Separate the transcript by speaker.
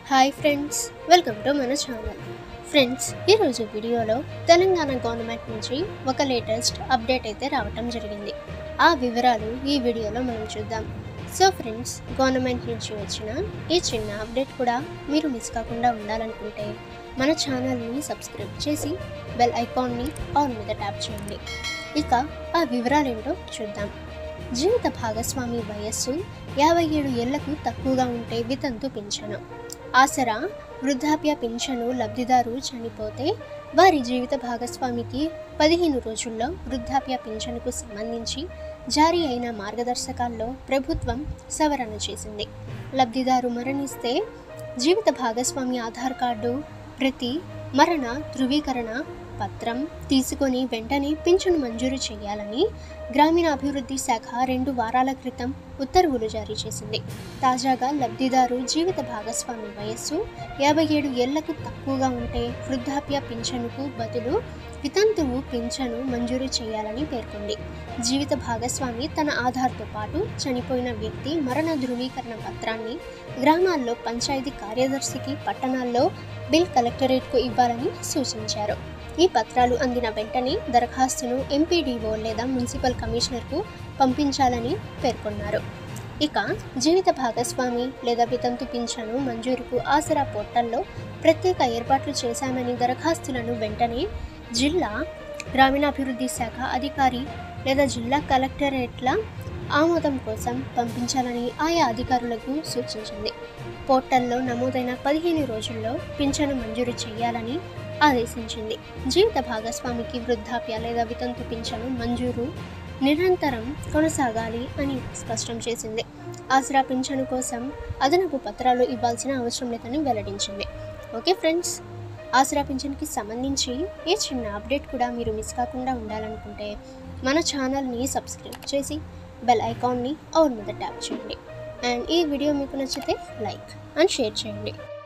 Speaker 1: hi friends welcome to మన channel friends ఈరోజు వీడియోలో తెలంగాణ గవర్నమెంట్ నుంచి ఒక లేటెస్ట్ అప్డేట్ అయితే రావటం జరిగింది ఆ వివరాలు ఈ వీడియోలో మనం చూద్దాం సో ఫ్రెండ్స్ గవర్నమెంట్ నుంచి వచ్చిన ఈ చిన్న అప్డేట్ కూడా మీరు మిస్ కాకుండా ఉండాలనుకుంటే మన ఛానల్ని సబ్స్క్రైబ్ చేసి బెల్ ఐకాన్ని ఆన్ మీద ట్యాప్ చేయండి ఇక ఆ వివరాలు ఏంటో చూద్దాం జీవిత భాగస్వామి వయస్సు యాభై ఏడు ఏళ్లకు తక్కువగా ఉంటే వితంతు పింఛను ఆసరా వృద్ధాప్య పింఛను లబ్ధిదారు చనిపోతే వారి జీవిత భాగస్వామికి పదిహేను రోజుల్లో వృద్ధాప్య పింఛనుకు సంబంధించి జారీ అయిన మార్గదర్శకాల్లో ప్రభుత్వం సవరణ చేసింది లబ్ధిదారు మరణిస్తే జీవిత భాగస్వామి ఆధార్ కార్డు ప్రతి మరణ ధృవీకరణ పత్రం తీసుకొని వెంటనే పింఛను మంజూరు చేయాలని గ్రామీణాభివృద్ధి శాఖ రెండు వారాల క్రితం ఉత్తర్వులు జారీ చేసింది తాజాగా లబ్ధిదారు జీవిత భాగస్వామి వయస్సు యాభై ఏడు ఏళ్లకు తక్కువగా ఉంటే వృద్ధాప్య పింఛనుకు బదులు వితంతువు పింఛను మంజూరు చేయాలని పేర్కొంది జీవిత భాగస్వామి తన ఆధార్తో పాటు చనిపోయిన వ్యక్తి మరణ ధృవీకరణ పత్రాన్ని గ్రామాల్లో పంచాయతీ కార్యదర్శికి పట్టణాల్లో బిల్ కలెక్టరేట్కు ఇవ్వాలని సూచించారు ఈ పత్రాలు అందిన వెంటనే దరఖాస్తును ఎంపీడీఓ లేదా మున్సిపల్ కమిషనర్కు పంపించాలని పేర్కొన్నారు ఇక జీవిత భాగస్వామి లేదా వితంతు పింఛను మంజూరుకు ఆసరా పోర్టల్లో ప్రత్యేక ఏర్పాట్లు చేశామని దరఖాస్తులను వెంటనే జిల్లా గ్రామీణాభివృద్ధి శాఖ అధికారి లేదా జిల్లా కలెక్టరేట్ల ఆమోదం కోసం పంపించాలని ఆయా అధికారులకు సూచించింది పోర్టల్లో నమోదైన పదిహేను రోజుల్లో పింఛను మంజూరు చేయాలని ఆదేశించింది జీవిత భాగస్వామికి వృద్ధాప్య లేదా వితంతు పింఛను మంజూరు నిరంతరం కొనసాగాలి అని స్పష్టం చేసింది ఆసరా పింఛను కోసం అదనపు పత్రాలు ఇవ్వాల్సిన అవసరం లేదని వెల్లడించింది ఓకే ఫ్రెండ్స్ ఆసరా పింఛన్కి సంబంధించి ఈ చిన్న అప్డేట్ కూడా మీరు మిస్ కాకుండా ఉండాలనుకుంటే మన ఛానల్ని సబ్స్క్రైబ్ చేసి బెల్ ఐకాన్ని ఆన్ మీద ట్యాప్ చేయండి అండ్ ఈ వీడియో మీకు నచ్చితే లైక్ అండ్ షేర్ చేయండి